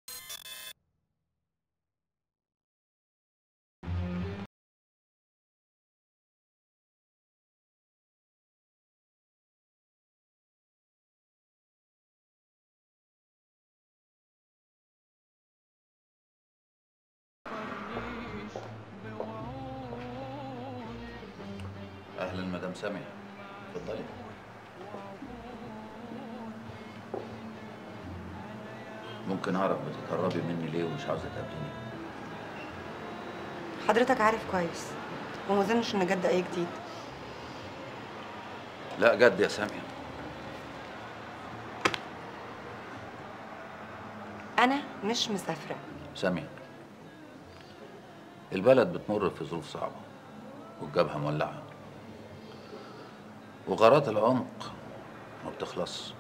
اهلا مدام ساميه اتفضلي ممكن اعرف بتتهربي مني ليه ومش عاوزه تقابليني حضرتك عارف كويس وما اظنش ان جد اي جديد لا جد يا ساميه انا مش مسافره ساميه البلد بتمر في ظروف صعبه والجبهه مولعه وغارات العمق ما بتخلص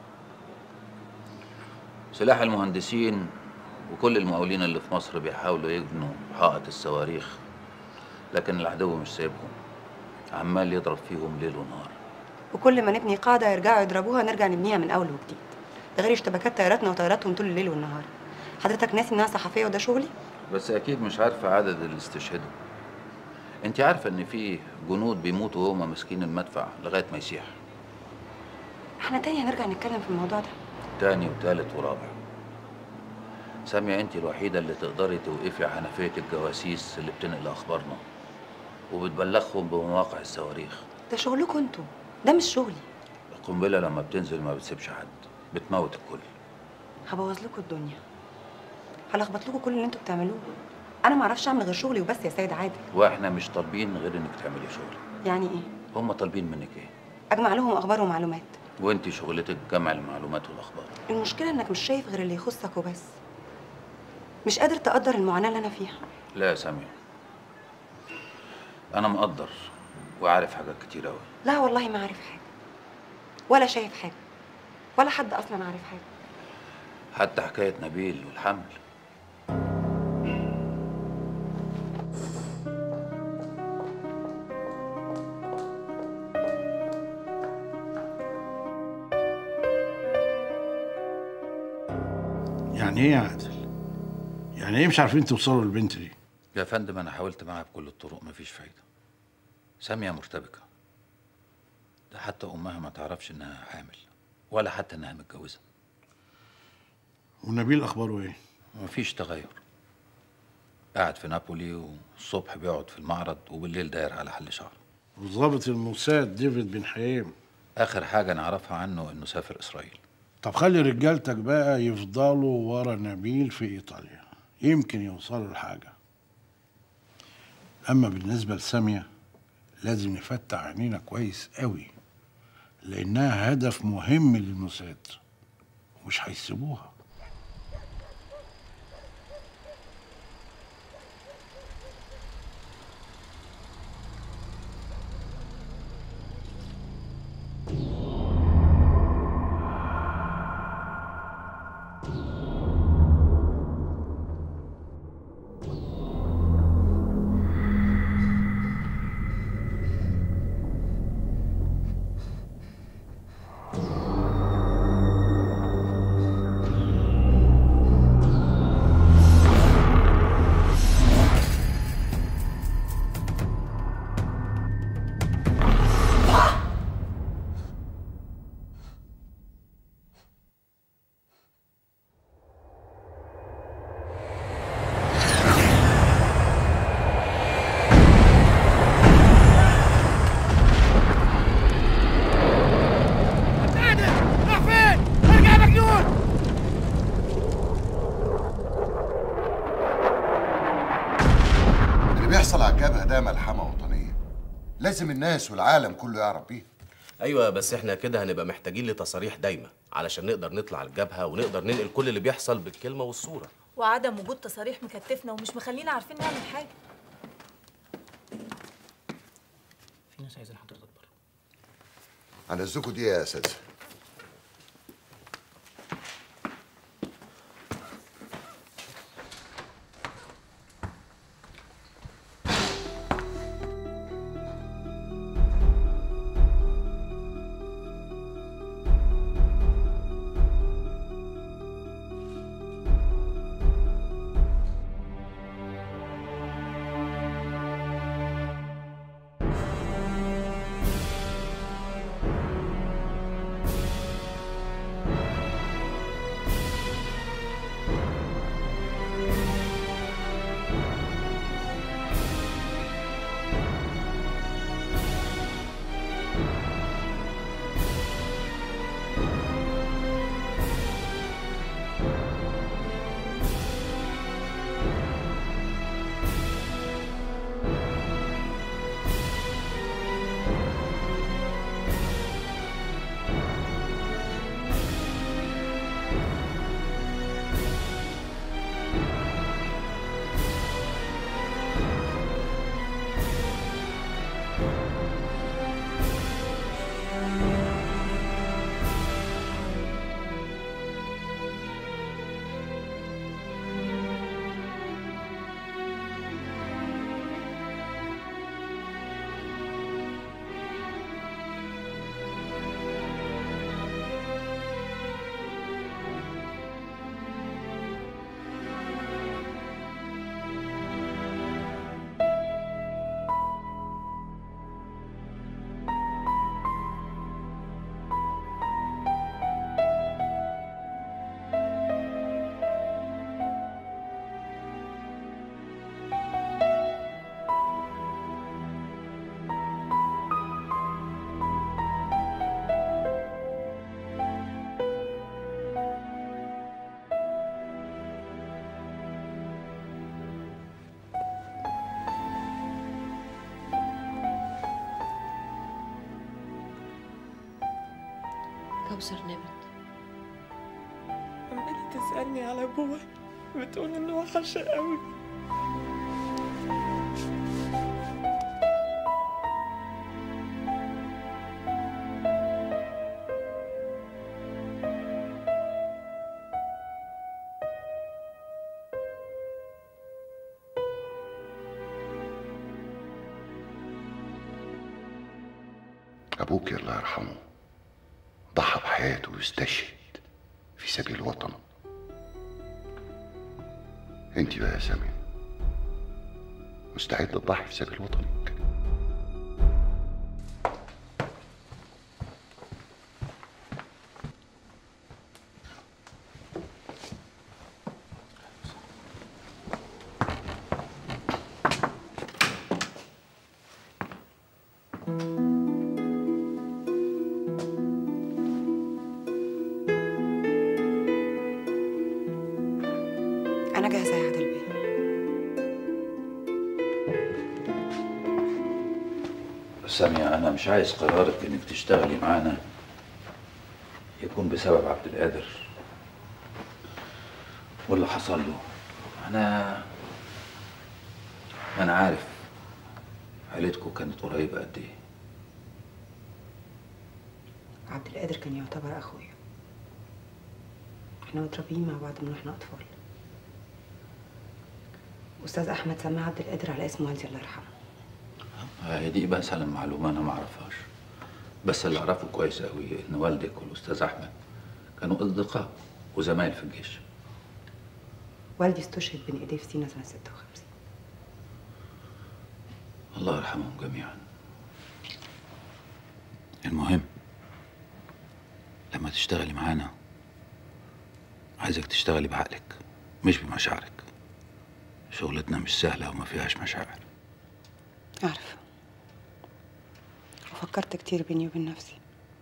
سلاح المهندسين وكل المقاولين اللي في مصر بيحاولوا يبنوا حائط الصواريخ لكن العدو مش سايبهم عمال يضرب فيهم ليل ونهار وكل ما نبني قاعده يرجعوا يضربوها نرجع نبنيها من اول وجديد ده غير اشتباكات طياراتنا وطياراتهم طول الليل والنهار حضرتك ناسي ان انا صحفيه وده شغلي بس اكيد مش عارفه عدد اللي استشهدوا انت عارفه ان في جنود بيموتوا وهم ماسكين المدفع لغايه ما يسيح احنا تاني هنرجع نتكلم في الموضوع ده تاني وتالت ورابع سامية انت الوحيدة اللي تقدري توقفي حنفية الجواسيس اللي بتنقل اخبارنا وبتبلغهم بمواقع الصواريخ ده شغلكم انتوا ده مش شغلي القنبلة لما بتنزل ما بتسيبش حد بتموت الكل هبوظ لكم الدنيا هلخبط لكم كل اللي انتوا بتعملوه انا ما اعرفش اعمل غير شغلي وبس يا سيد عادل واحنا مش طالبين غير انك تعملي شغل يعني ايه هم طالبين منك ايه اجمع لهم اخبار ومعلومات وانت شغلتك جمع المعلومات والاخبار المشكله انك مش شايف غير اللي يخصك وبس مش قادر تقدر المعاناه اللي انا فيها لا يا سامية انا مقدر وعارف حاجات كتير اوي لا والله ما عارف حاجه ولا شايف حاجه ولا حد اصلا عارف حاجه حتى حكاية نبيل والحمل يعني ايه يا عادل؟ يعني ايه مش عارفين توصلوا للبنت دي؟ يا فندم انا حاولت معاها بكل الطرق مفيش فايده ساميه مرتبكه ده حتى امها ما تعرفش انها حامل ولا حتى انها متجوزه ونبيل اخباره ايه؟ مفيش تغير قاعد في نابولي والصبح بيقعد في المعرض وبالليل داير على حل شعره وضابط الموساد ديفيد بن حييم اخر حاجه نعرفها عنه انه سافر اسرائيل طب خلي رجالتك بقى يفضلوا ورا نبيل في ايطاليا يمكن يوصلوا لحاجه اما بالنسبه لساميه لازم نفتح عينينا كويس قوي لانها هدف مهم للموساد ومش هيسيبوها اللي بيحصل على الجبهة ده ملحمة وطنية لازم الناس والعالم كله يعرف بيها ايوه بس احنا كده هنبقى محتاجين لتصاريح دايمه علشان نقدر نطلع الجبهه ونقدر ننقل كل اللي بيحصل بالكلمه والصوره وعدم وجود تصاريح مكتفنا ومش مخلينا عارفين نعمل حاجه في ناس عايزين حضرتك بره هنزكوا دي يا أساتذة كوثر نامت عمالة تسألني على أبوها بتقول إنه وحشة قوي أبوك الله يرحمه ضحى بحياته واستشهد في سبيل وطنه انت بقى يا سامية مستعد تضحي في سبيل وطنك انا جاهزه يا عادل بيه سامية أنا مش عايز قرارك إنك تشتغلي معانا يكون بسبب عبد القادر واللي حصل له أنا أنا عارف عيلتكم كانت قريبة قد إيه عبد القادر كان يعتبر اخويا احنا متربيين مع بعض من واحنا اطفال استاذ احمد سمى عبد القادر على اسم والدي الله يرحمه هي دي مثلا معلومة أنا ما أعرفهاش بس اللي أعرفه كويس أوي إن والدك والأستاذ أحمد كانوا أصدقاء وزمايل في الجيش والدي استشهد بين ايديه في سينا سنه 56 الله يرحمهم جميعا المهم لما تشتغلي معانا عايزك تشتغلي بعقلك مش بمشاعرك شغلتنا مش سهلة وما فيهاش مشاعر عارفه وفكرت كتير بيني وبين نفسي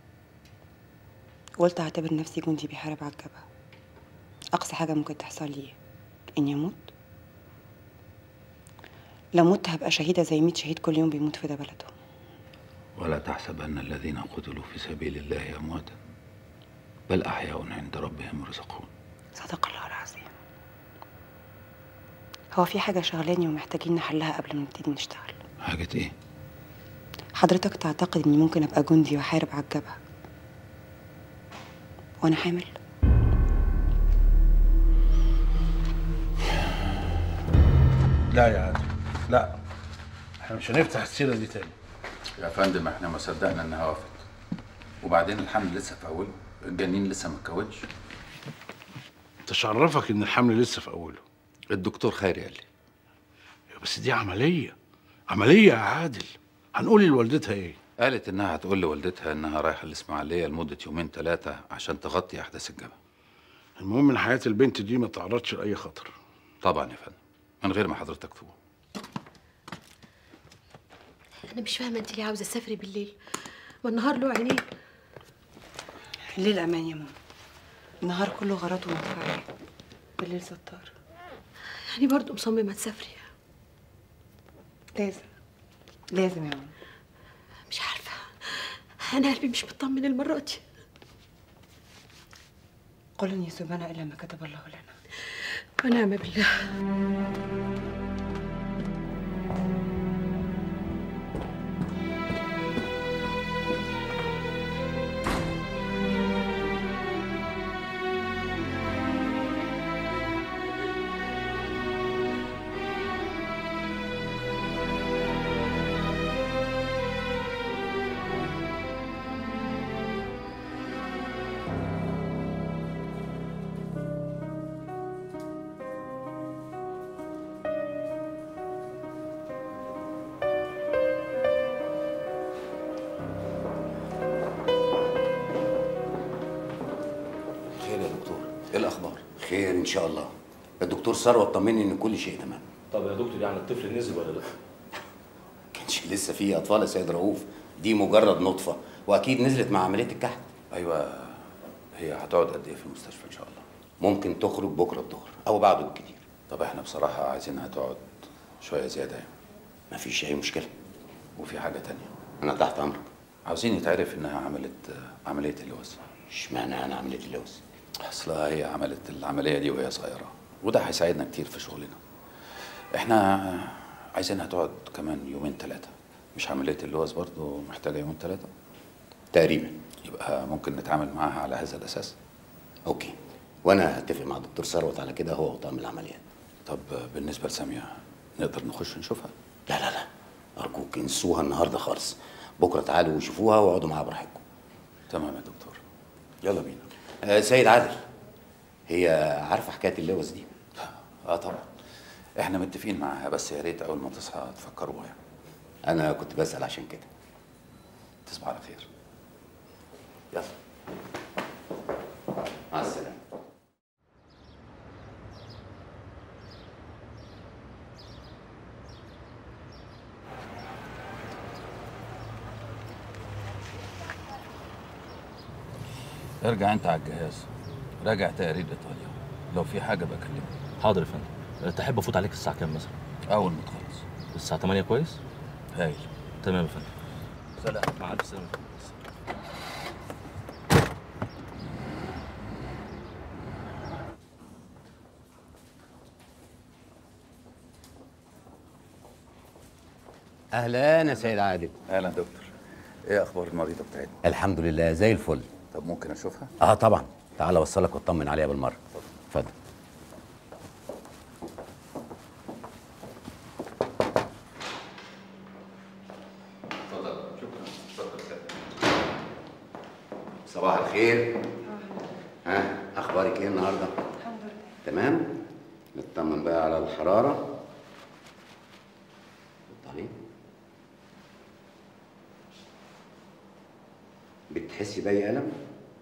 قلت اعتبر نفسي جندي بيحارب على الجبهه اقصى حاجه ممكن تحصل لي اني اموت لو مت هبقى شهيده زي 100 شهيد كل يوم بيموت في ده بلده ولا تحسبن الذين قتلوا في سبيل الله أمواتا بل أحياء عند ربهم يرزقون صدق الله العظيم هو في حاجه شغلاني ومحتاجين نحلها قبل ما نبتدي نشتغل حاجة إيه؟ حضرتك تعتقد اني ممكن ابقى جندي واحارب على الجبهه وانا حامل لا يا عادل لا احنا مش هنفتح السيره دي تاني يا فندم احنا ما صدقنا انها وافت وبعدين الحمل لسه في اوله الجنين لسه ما اتكونش تشرفك ان الحمل لسه في اوله الدكتور خيري قال لي بس دي عمليه عمليه يا عادل هنقول لوالدتها ايه قالت انها هتقول لوالدتها انها رايحه الاسماعيليه لمده يومين ثلاثه عشان تغطي احداث الجبهه المهم ان حياه البنت دي ما تعرضش لاي خطر طبعا يا فندم من غير ما حضرتك تقول انا مش فاهمه انت ليه عاوزه تسافري بالليل والنهار له عينين الليل امان يا ماما النهار كله غلط ومنفعه بالليل ستار يعني برضه مصممه تسافري لازم لازم يا ماما مش عارفه انا قلبي مش مطمن المره دي قل لن يصيبنا الا ما كتب الله لنا ونعم بالله خير يا دكتور ايه الاخبار خير ان شاء الله الدكتور ثروت طمني ان كل شيء تمام طب يا دكتور يعني الطفل نزل ولا لا؟ كانش لسه في اطفال يا سيد رؤوف دي مجرد نطفه واكيد نزلت مع عمليه الكحت ايوه هي هتقعد قد ايه في المستشفى ان شاء الله ممكن تخرج بكره الظهر او بعده بالكتير طب احنا بصراحه عايزينها تقعد شويه زياده يعني مفيش اي مشكله وفي حاجه تانية انا تحت امرك عاوزين يتعرف انها عملت عمليه اللوز اشمعنى انا عمليه اللوز اصلها هي عملت العمليه دي وهي صغيره وده هيساعدنا كتير في شغلنا احنا عايزينها تقعد كمان يومين ثلاثه مش عمليه اللوز برضو محتاجه يومين ثلاثه تقريبا يبقى ممكن نتعامل معاها على هذا الاساس اوكي وانا هتفق مع الدكتور ثروت على كده هو وطاقم العمليات طب بالنسبه لساميه نقدر نخش نشوفها لا لا لا ارجوك انسوها النهارده خالص بكره تعالوا وشوفوها واقعدوا معاها براحتكم تمام يا دكتور يلا بينا آه سيد عادل هي عارفه حكايه اللوز دي اه طبعا احنا متفقين معاها بس يا ريت اول ما تصحى تفكروها يعني انا كنت بسال عشان كده تصبح على خير يلا مع السلامه ارجع انت على الجهاز راجع تقرير ايطاليا لو في حاجه بكلمك حاضر يا فندم تحب افوت عليك الساعه كام مثلا اول ما تخلص الساعه 8 كويس هايل تمام يا فندم سلام مع الف سلامه اهلا يا سيد عادل اهلا دكتور ايه اخبار المريضه بتاعتنا الحمد لله زي الفل طب ممكن اشوفها اه طبعا تعال اوصلك واطمن عليها بالمره اتفضل اتفضل شكرا اتفضل صباح الخير ها اخبارك ايه النهارده الحمد لله تمام نطمن بقى على الحراره اتفضلي بتحسي باي الم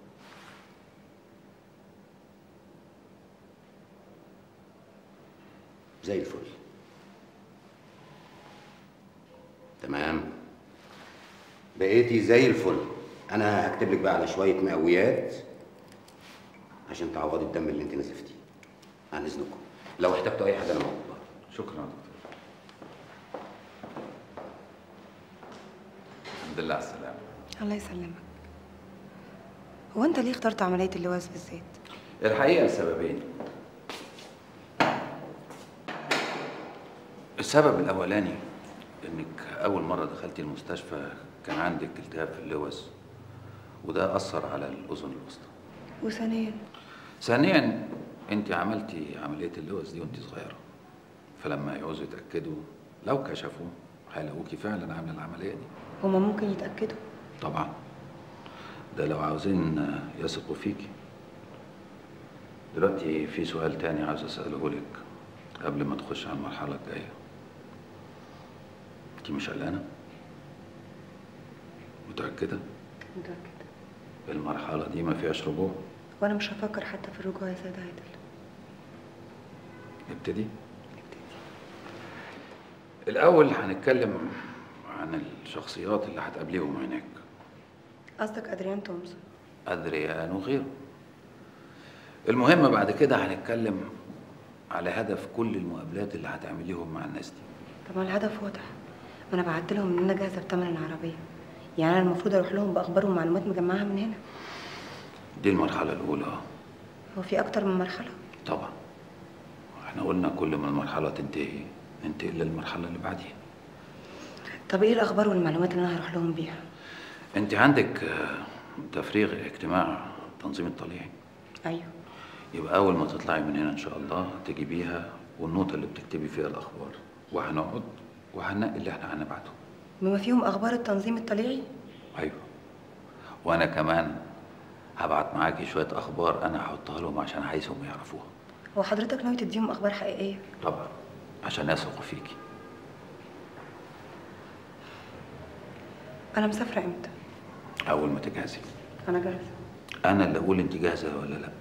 زي الفل تمام بقيتي زي الفل انا هكتب لك بقى على شويه مقويات عشان تعوضي الدم اللي انت نزفتيه عن اذنكم لو احتجتوا اي حاجه انا موجود شكرا يا دكتور الحمد لله على السلامه الله يسلمك هو انت ليه اخترت عمليه اللواز بالذات الحقيقه لسببين السبب الاولاني انك اول مره دخلتي المستشفى كان عندك التهاب في اللوز وده اثر على الاذن الوسطى وثانيا ثانيا انت عملتي عمليه اللوز دي وانت صغيره فلما يعوزوا يتاكدوا لو كشفوا هيلاقوكي فعلا عامله العمليه دي هما ممكن يتاكدوا طبعا ده لو عاوزين يثقوا فيكي دلوقتي في سؤال تاني عاوز اساله لك قبل ما تخش على المرحله الجايه انت مش قلقانه متاكده متاكده المرحله دي ما فيهاش رجوع وانا مش هفكر حتى في الرجوع يا سيد عادل نبتدي الاول هنتكلم عن الشخصيات اللي هتقابليهم هناك قصدك ادريان تومسون أدريان وغيره المهم بعد كده هنتكلم على هدف كل المقابلات اللي هتعمليهم مع الناس دي طبعا الهدف واضح ما انا بعت لهم ان انا جاهزه بتمن العربيه يعني انا المفروض اروح لهم باخبار ومعلومات مجمعها من هنا دي المرحلة الأولى هو في اكتر من مرحله طبعا احنا قلنا كل ما المرحلة تنتهي ننتقل للمرحلة اللي بعديها طب ايه الاخبار والمعلومات اللي انا هروح لهم بيها انت عندك آه، تفريغ اجتماع التنظيم الطليعي ايوه يبقى أول ما تطلعي من هنا إن شاء الله تجيبيها والنوتة اللي بتكتبي فيها الأخبار وهنقعد وهننقي اللي احنا هنبعته بما فيهم اخبار التنظيم الطليعي أيوه وأنا كمان هبعت معاكي شوية أخبار أنا هحطها لهم عشان عايزهم يعرفوها هو حضرتك ناوي تديهم اخبار حقيقيه طبعا عشان يثقوا فيكي انا مسافره امتى أول ما تجهزي انا جاهزه أنا اللي أقول أنت جاهزة ولا لأ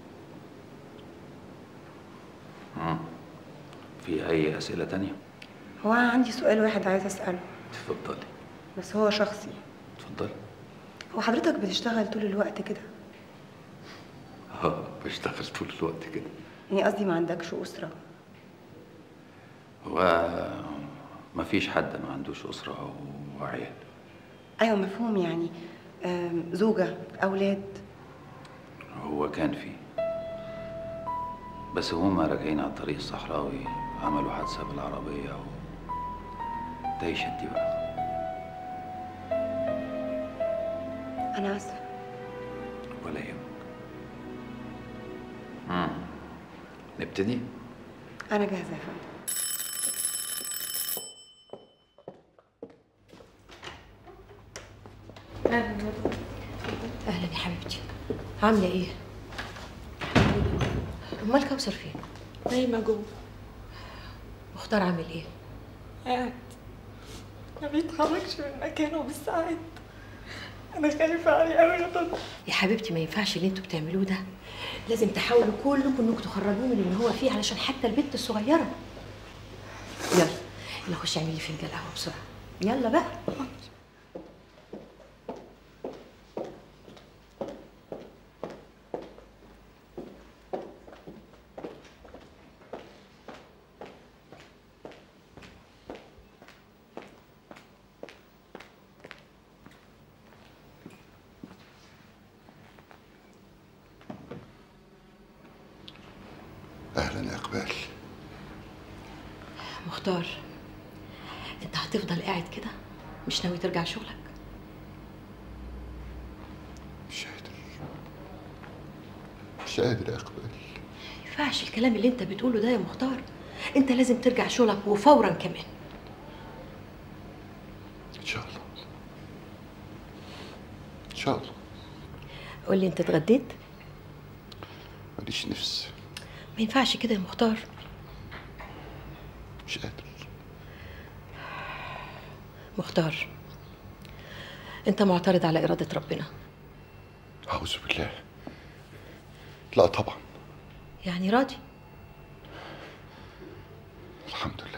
مم. في أي أسئلة تانية؟ هو انا عندي سؤال واحد عايزه اساله اتفضلي بس هو شخصي اتفضلي هو حضرتك بتشتغل طول الوقت كده اه بشتغل طول الوقت كده يعني قصدي ما عندكش اسره هو ما فيش حد ما عندوش أسرة وعيال ايوه مفهوم يعني آم، زوجه اولاد هو كان فيه بس هما راجعين على الطريق الصحراوي عملوا حادثة بالعربية و... تعيش انت بقى انا اسفه ولا يهمك مم. نبتدي انا جاهزه يا فندم اهلا يا حبيبتي عامله ايه امال كوثر فين نايمة جوه مختار عامل ايه قاعد ما بيتحركش من مكانه بالساعات انا خايفة عليه قوي يا طنط يا حبيبتي ما ينفعش اللي انتوا بتعملوه ده لازم تحاولوا كلكم انكم تخرجوه من اللي هو فيه علشان حتى البنت الصغيره يلا يلا خشي اعملي فنجان قهوه بسرعه يلا بقى اهلا يا اقبال مختار انت هتفضل قاعد كده مش ناوي ترجع شغلك مش قادر مش قادر يا اقبال ما ينفعش الكلام اللي انت بتقوله ده يا مختار انت لازم ترجع شغلك وفورا كمان ان شاء الله ان شاء الله قول لي انت اتغديت ماليش نفس ما ينفعش كده يا مختار مش قادر مختار انت معترض على اراده ربنا اعوذ بالله لا طبعا يعني راضي الحمد لله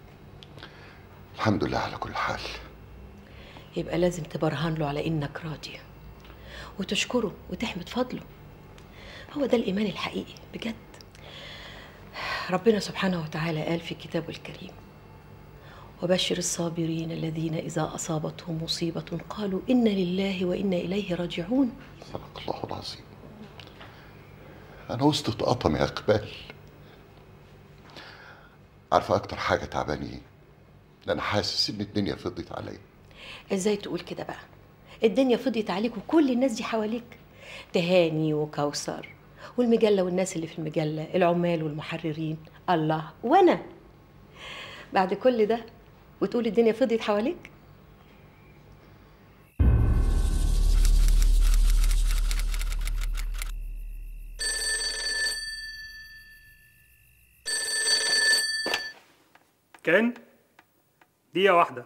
الحمد لله على كل حال يبقى لازم تبرهن له على انك راضي وتشكره وتحمد فضله هو ده الايمان الحقيقي بجد ربنا سبحانه وتعالى قال في كتابه الكريم وبشر الصابرين الذين اذا اصابتهم مصيبه قالوا انا لله وانا اليه راجعون صدق الله العظيم انا وسط اتقطم يا اقبال عارفه اكتر حاجه تعباني ايه ده انا حاسس ان الدنيا فضت عليا ازاي تقول كده بقى الدنيا فضيت عليك وكل الناس دي حواليك تهاني وكوثر والمجله والناس اللي في المجله العمال والمحررين الله وانا بعد كل ده وتقول الدنيا فضيت حواليك كان دقيقة واحدة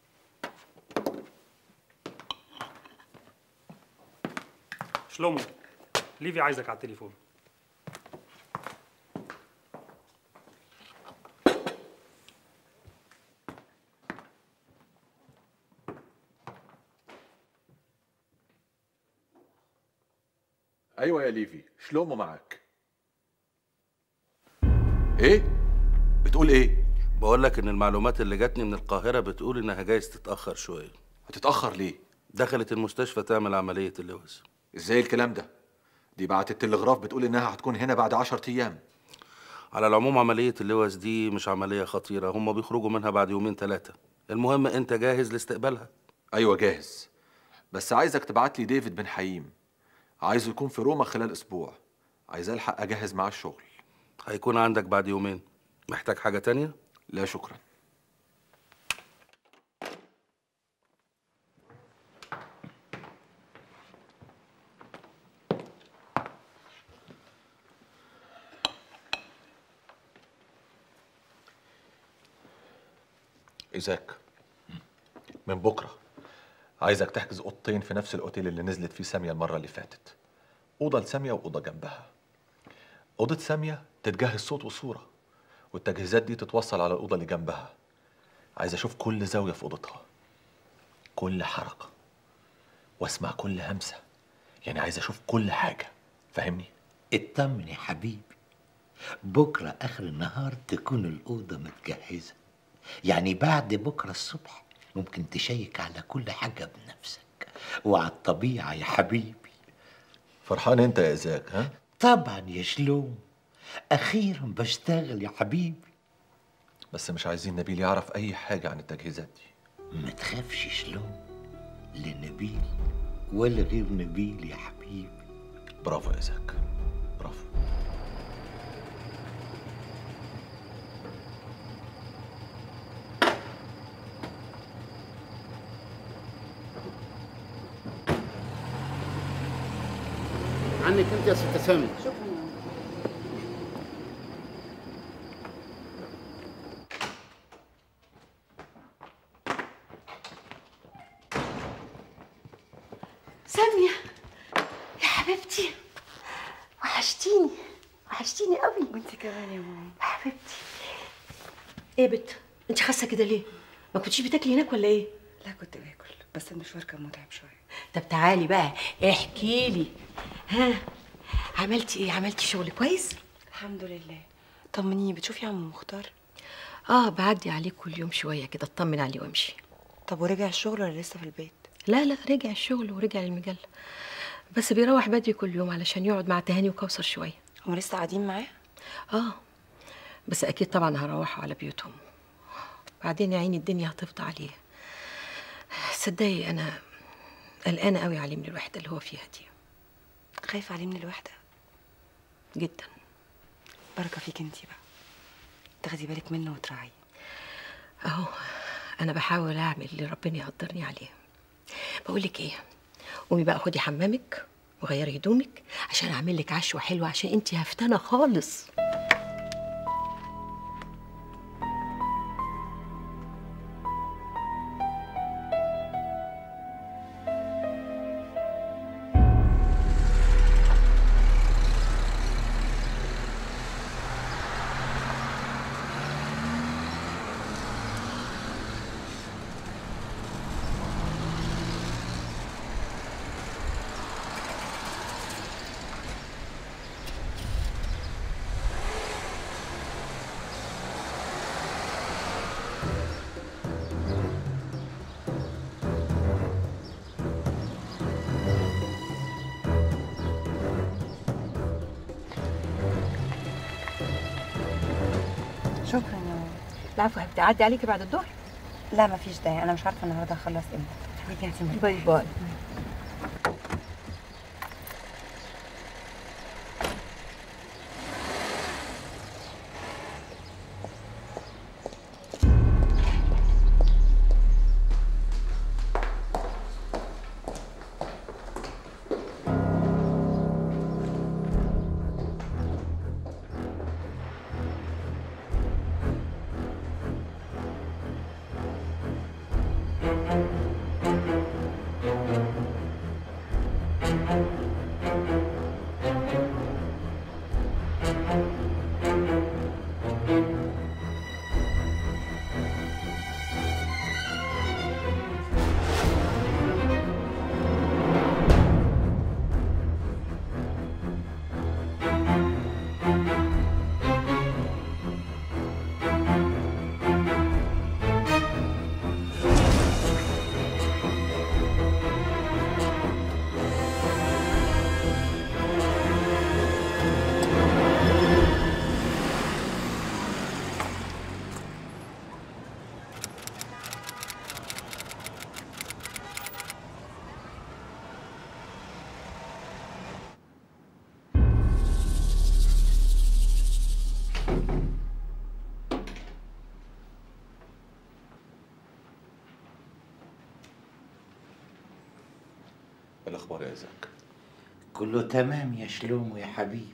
شلومو ليفي عايزك على التليفون ايوه يا ليفي شلومو معاك ايه بتقول ايه بقول لك ان المعلومات اللي جاتني من القاهره بتقول انها جايز تتاخر شويه هتتاخر ليه دخلت المستشفى تعمل عمليه اللوز ازاي الكلام ده دي بعت التلغراف بتقول انها هتكون هنا بعد عشرة ايام على العموم عمليه اللوز دي مش عمليه خطيره هم بيخرجوا منها بعد يومين ثلاثه المهم انت جاهز لاستقبالها ايوه جاهز بس عايزك تبعت لي ديفيد بن حييم عايزه يكون في روما خلال اسبوع عايز الحق اجهز معاه الشغل هيكون عندك بعد يومين محتاج حاجه تانية لا شكرا إيزاك من بكرة عايزك تحجز أوضتين في نفس الأوتيل اللي نزلت فيه سامية المرة اللي فاتت أوضة لسامية وأوضة جنبها أوضة سامية تتجهز صوت وصورة والتجهيزات دي تتوصل على الأوضة اللي جنبها عايز أشوف كل زاوية في أوضتها كل حركة وأسمع كل همسة يعني عايز أشوف كل حاجة فاهمني؟ اطمن يا حبيبي بكرة آخر النهار تكون الأوضة متجهزة يعني بعد بكرة الصبح ممكن تشيك على كل حاجة بنفسك وعلى الطبيعة يا حبيبي فرحان انت يا ازاك ها طبعا يا شلوم اخيرا بشتغل يا حبيبي بس مش عايزين نبيل يعرف اي حاجه عن التجهيزات دي ما تخافش شلوم لا نبيل ولا غير نبيل يا حبيبي برافو يا ازاك برافو عنك انت يا ست سامي سامية يا حبيبتي وحشتيني وحشتيني قوي وانت كمان يا ماما يا حبيبتي ايه يا بت انت خاسه كده ليه ما كنتيش بتاكلي هناك ولا ايه لا كنت باكل بس المشوار كان متعب شويه طب تعالي بقى احكي لي ها عملتي ايه عملتي شغل كويس الحمد لله طمنيني بتشوفي عم مختار اه بعدي عليه كل يوم شويه كده اطمن عليه وامشي طب ورجع الشغل ولا لسه في البيت لا لا رجع الشغل ورجع للمجله بس بيروح بدري كل يوم علشان يقعد مع تهاني وكوثر شويه هما لسه قاعدين معاه اه بس اكيد طبعا هروحوا على بيوتهم بعدين يا عيني الدنيا هتفضى عليه صدقي انا قلقانه قوي عليه من الوحده اللي هو فيها دي خايفه عليه من الوحده جدا بركه فيك انتي بقى تاخدي بالك منه وتراعيه اهو انا بحاول اعمل اللي ربنا يقدرني عليه بقول لك ايه قومي بقى خدي حمامك وغيري هدومك عشان اعمل لك عشوه حلوه عشان انتي هفتانه خالص شكرا يا ماما العفو حبيبتي اعدي عليكي بعد الظهر لا مفيش داعي انا مش عارفه النهارده هخلص امتى خليكي هاتي باي باي الاخبار يا ازاك كله تمام يا شلوم يا حبيبي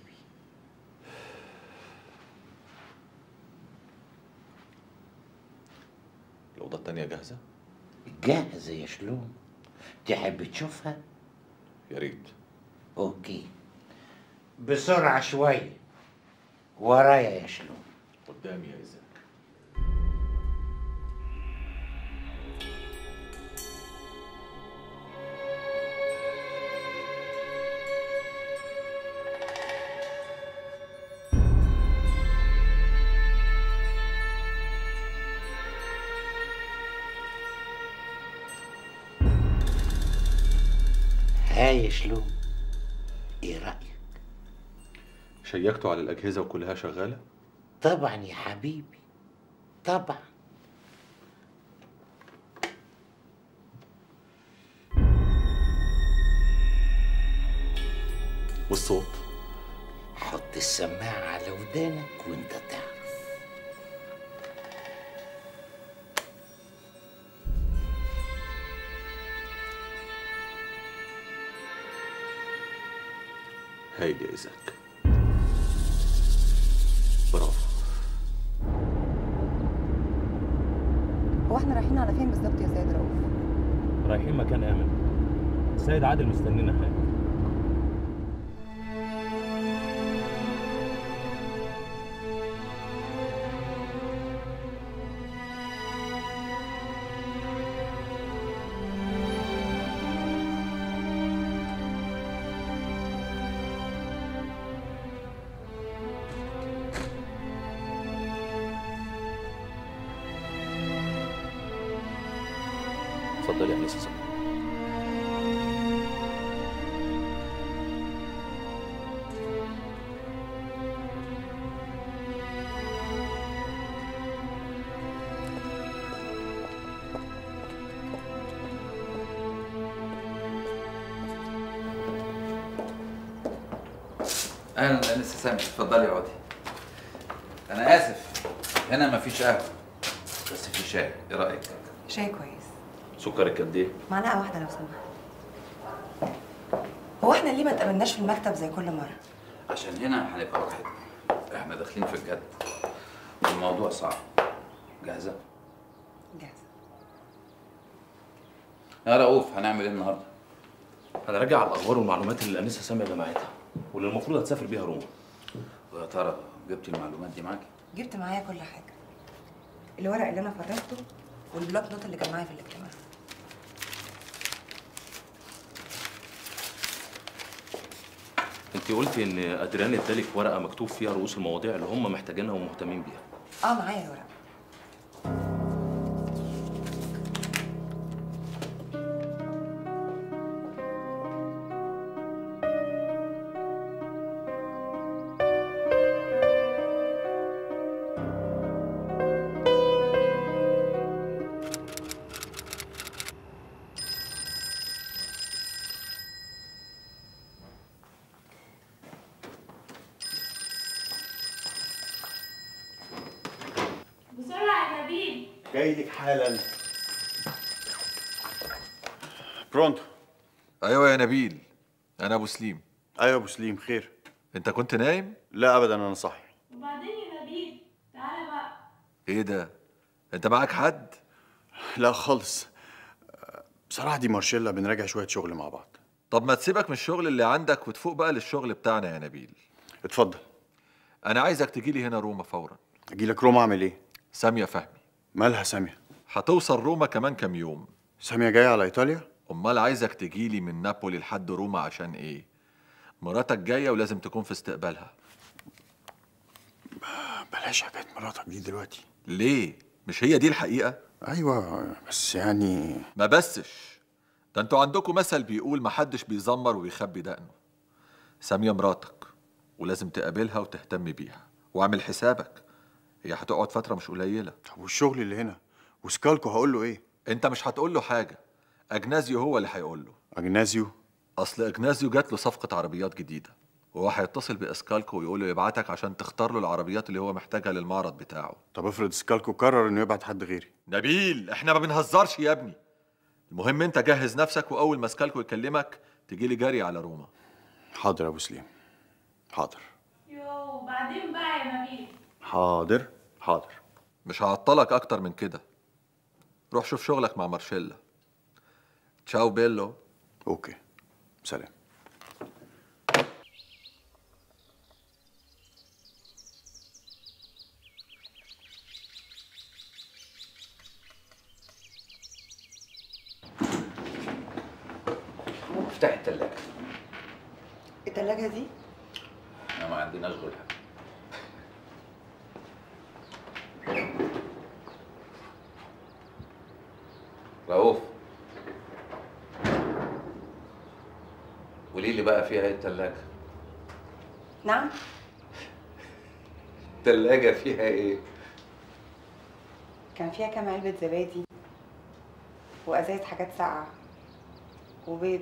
الاوضه التانيه جاهزه جاهزة يا شلوم تحب تشوفها يا ريت اوكي بسرعة شوية ورايا يا شلوم قدامي يا ازاك ها يا شلوم ايه شيكتوا على الأجهزة وكلها شغالة؟ طبعا يا حبيبي طبعا والصوت؟ حط السماعة على ودانك وانت تعرف هايل يا إيزاك برافو هو احنا رايحين على فين بالظبط يا سيد رؤوف رايحين مكان آمن السيد عادل مستنينا هناك اتفضلي يا انسه سامية. اهلا انسه سامي اتفضلي اقعدي انا اسف هنا مفيش قهوه بس في شاي ايه رايك شاي كويس سكرك قد ايه؟ معلقه واحده لو سمحت هو احنا ليه ما اتقابلناش في المكتب زي كل مره عشان هنا هنبقى واحد احنا داخلين في الجد والموضوع صعب جاهزه جاهزه يا رؤوف هنعمل ايه النهارده هنراجع على الاخبار والمعلومات اللي الانسه ساميه جمعتها واللي المفروض هتسافر بيها روما ويا ترى جبتي المعلومات دي معاكي جبت معايا كل حاجه الورق اللي انا فرغته والبلوك نوت اللي كان معايا في الاجتماع انت قلتي ان ادريان ادالك ورقه مكتوب فيها رؤوس المواضيع اللي هم محتاجينها ومهتمين بيها اه معايا الورق بسرعة يا نبيل جاي لك حالا برونتو ايوه يا نبيل انا ابو سليم ايوه ابو سليم خير انت كنت نايم لا ابدا انا صاحي وبعدين يا نبيل تعالى بقى ايه ده انت معاك حد لا خالص بصراحه دي مارشيلا بنراجع شويه شغل مع بعض طب ما تسيبك من الشغل اللي عندك وتفوق بقى للشغل بتاعنا يا نبيل اتفضل انا عايزك تجي لي هنا روما فورا اجي لك روما اعمل ايه ساميه فهمي مالها ساميه هتوصل روما كمان كام يوم ساميه جايه على ايطاليا امال عايزك تجي لي من نابولي لحد روما عشان ايه مراتك جايه ولازم تكون في استقبالها بلاش حكايه مراتك دي دلوقتي ليه مش هي دي الحقيقه ايوه بس يعني ما بسش ده انتوا عندكم مثل بيقول محدش بيزمر ويخبي دقنه ساميه مراتك ولازم تقابلها وتهتم بيها واعمل حسابك هي هتقعد فتره مش قليله طب والشغل اللي هنا وسكالكو هقول له ايه انت مش هتقول له حاجه اجنازيو هو اللي هيقول له اجنازيو اصل اجنازيو جات له صفقه عربيات جديده وهو هيتصل باسكالكو ويقول له يبعتك عشان تختار له العربيات اللي هو محتاجها للمعرض بتاعه طب افرض سكالكو قرر انه يبعت حد غيري نبيل احنا ما بنهزرش يا ابني المهم انت جهز نفسك واول ما سكالكو يكلمك تجي لي جري على روما حاضر يا ابو سليم حاضر يو بعدين بقى يا نبيل حاضر حاضر مش هعطلك اكتر من كده روح شوف شغلك مع مارشيلا تشاو بيلو اوكي سلام افتحي التلاجة التلاجة دي احنا ما عندناش غيرها رؤوف قولي لي بقى فيها ايه التلاجة نعم التلاجة فيها ايه؟ كان فيها كام علبة زبادي وأزايز حاجات ساقعة وبيض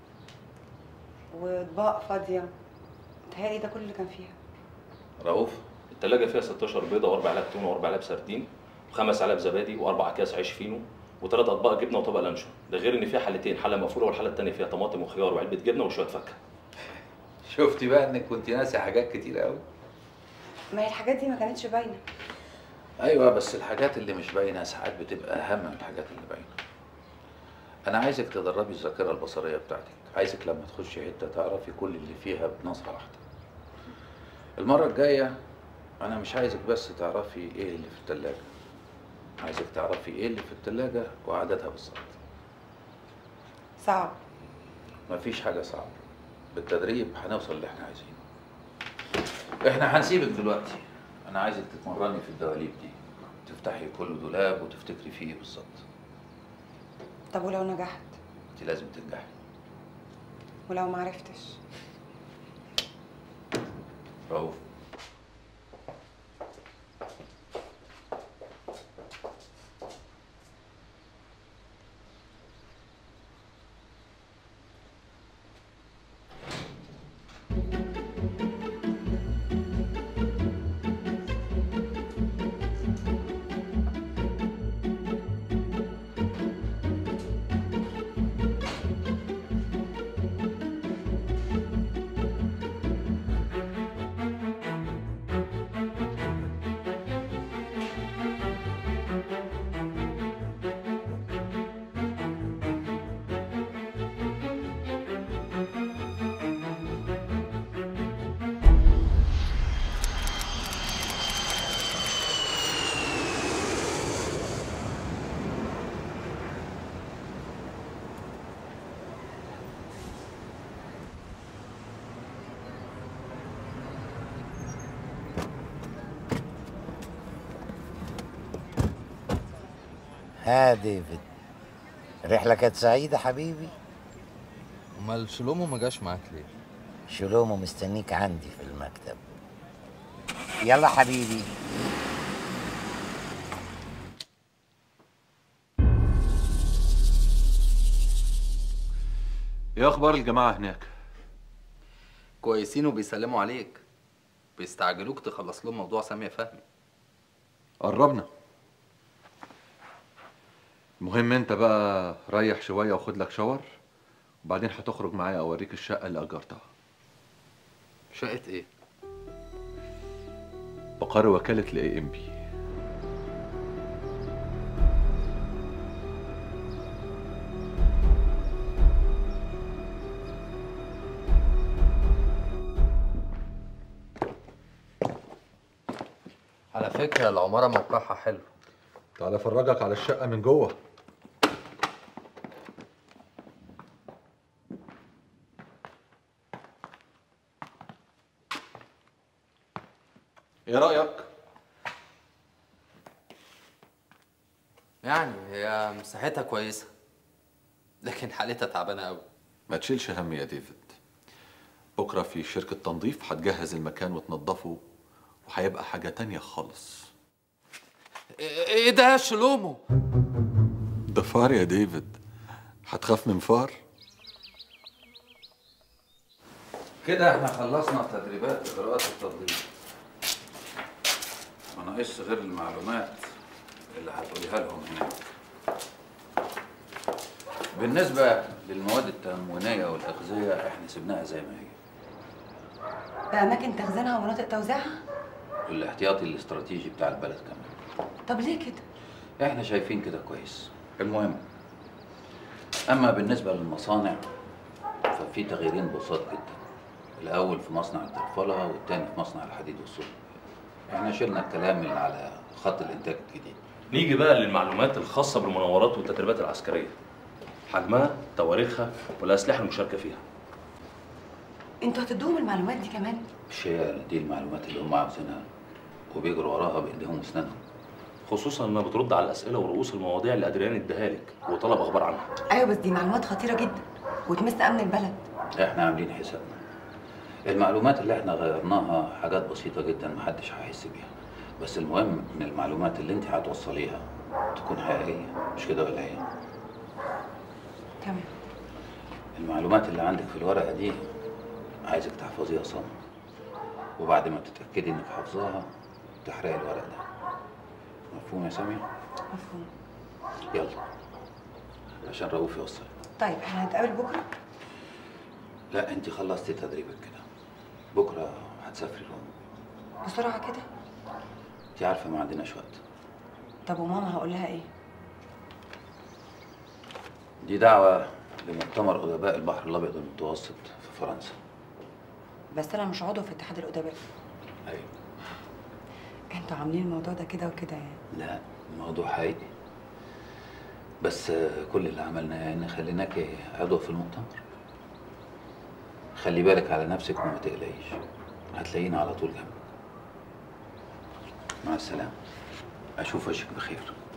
وأطباق فاضية متهيألي ده كل اللي كان فيها رؤوف التلاجة فيها 16 بيضة واربع علب تونة واربع علب سردين وخمس علب زبادي واربع اكياس عيش فينو وثلاث اطباق جبنه وطبق لانشون ده غير ان فيها حلتين حله مقفوله والحله الثانيه فيها طماطم وخيار وعلبه جبنه وشويه فاكهه شفتي بقى انك كنت ناسي حاجات كتير قوي ما هي الحاجات دي ما كانتش باينة ايوه بس الحاجات اللي مش باينه ساعات بتبقى اهم من الحاجات اللي باينه انا عايزك تدربي الذاكره البصريه بتاعتك عايزك لما تخشي حته تعرفي كل اللي فيها بنظره واحده المره الجايه انا مش عايزك بس تعرفي ايه اللي في التلاجة عايزك تعرفي ايه اللي في التلاجة وعددها بالظبط صعب مفيش حاجه صعبه بالتدريب هنوصل اللي احنا عايزينه احنا هنسيبك دلوقتي انا عايزك تتمرني في الدواليب دي تفتحي كل دولاب وتفتكري فيه ايه بالظبط طب ولو نجحت انت لازم تنجحي ولو ما عرفتش رؤوف ها ديفيد الرحلة كانت سعيدة حبيبي امال شلومو ما جاش معاك ليه؟ شلومو مستنيك عندي في المكتب يلا حبيبي ايه اخبار الجماعه هناك كويسين وبيسلموا عليك بيستعجلوك تخلص لهم موضوع سامية فهمي قربنا المهم انت بقى ريح شويه وخد لك شاور وبعدين هتخرج معايا اوريك الشقه اللي اجرتها شقة ايه؟ بقر وكاله الاي ام بي على فكرة العمارة موقعها حلو تعالى افرجك على الشقه من جوه ايه رايك يعني هي مساحتها كويسة لكن حالتها تعبانة قوي ما تشيلش هم يا ديفيد بكره في شركه تنظيف هتجهز المكان وتنظفه وهيبقى حاجه تانية خالص ايه ده يا شلومو؟ ده فار يا ديفيد هتخاف من فار كده احنا خلصنا تدريبات اجراءات التنظيف ما ناقصش غير المعلومات اللي هتقوليها لهم هناك بالنسبة للمواد التموينية والأغذية احنا سيبناها زي ما هي بأماكن تخزينها ومناطق توزيعها والاحتياطي الاستراتيجي بتاع البلد كمان طب ليه كده؟ احنا شايفين كده كويس المهم اما بالنسبه للمصانع ففي تغييرين بساط جدا الاول في مصنع الدرفله والتاني في مصنع الحديد والصلب احنا شلنا الكلام اللي على خط الانتاج الجديد نيجي بقى للمعلومات الخاصه بالمناورات والتدريبات العسكريه حجمها تواريخها والاسلحه المشاركه فيها انتوا هتدوهم المعلومات دي كمان؟ مش هي دي المعلومات اللي هم عاوزينها وبيجروا وراها بايديهم واسنانهم خصوصا انها بترد على الاسئله ورؤوس المواضيع اللي ادريان اداها لك وطلب اخبار عنها ايوه بس دي معلومات خطيرة جدا وتمس امن البلد احنا عاملين حسابنا المعلومات اللي احنا غيرناها حاجات بسيطه جدا محدش هيحس بيها بس المهم ان المعلومات اللي انت هتوصليها تكون حقيقيه مش كده ولا ايه تمام المعلومات اللي عندك في الورقه دي عايزك تحفظيها صم وبعد ما تتاكدي انك حافظاها تحرقي الورق ده مفهوم يا ساميه مفهوم يلا عشان رؤوف يوصل طيب احنا هنتقابل بكره لا انت خلصتي تدريبك كده بكره هتسافري روما بسرعه كده انت عارفه ما عندناش وقت طب وماما هقول لها ايه دي دعوه لمؤتمر ادباء البحر الابيض المتوسط في فرنسا بس انا مش عضو في اتحاد الادباء ايوه انتوا عاملين الموضوع ده كده وكده يعني لا الموضوع حقيقي بس آه، كل اللي عملناه ان خليناك عضو في المؤتمر خلي بالك على نفسك وما تقلقيش هتلاقينا على طول جنبك مع السلامه اشوف وشك بخير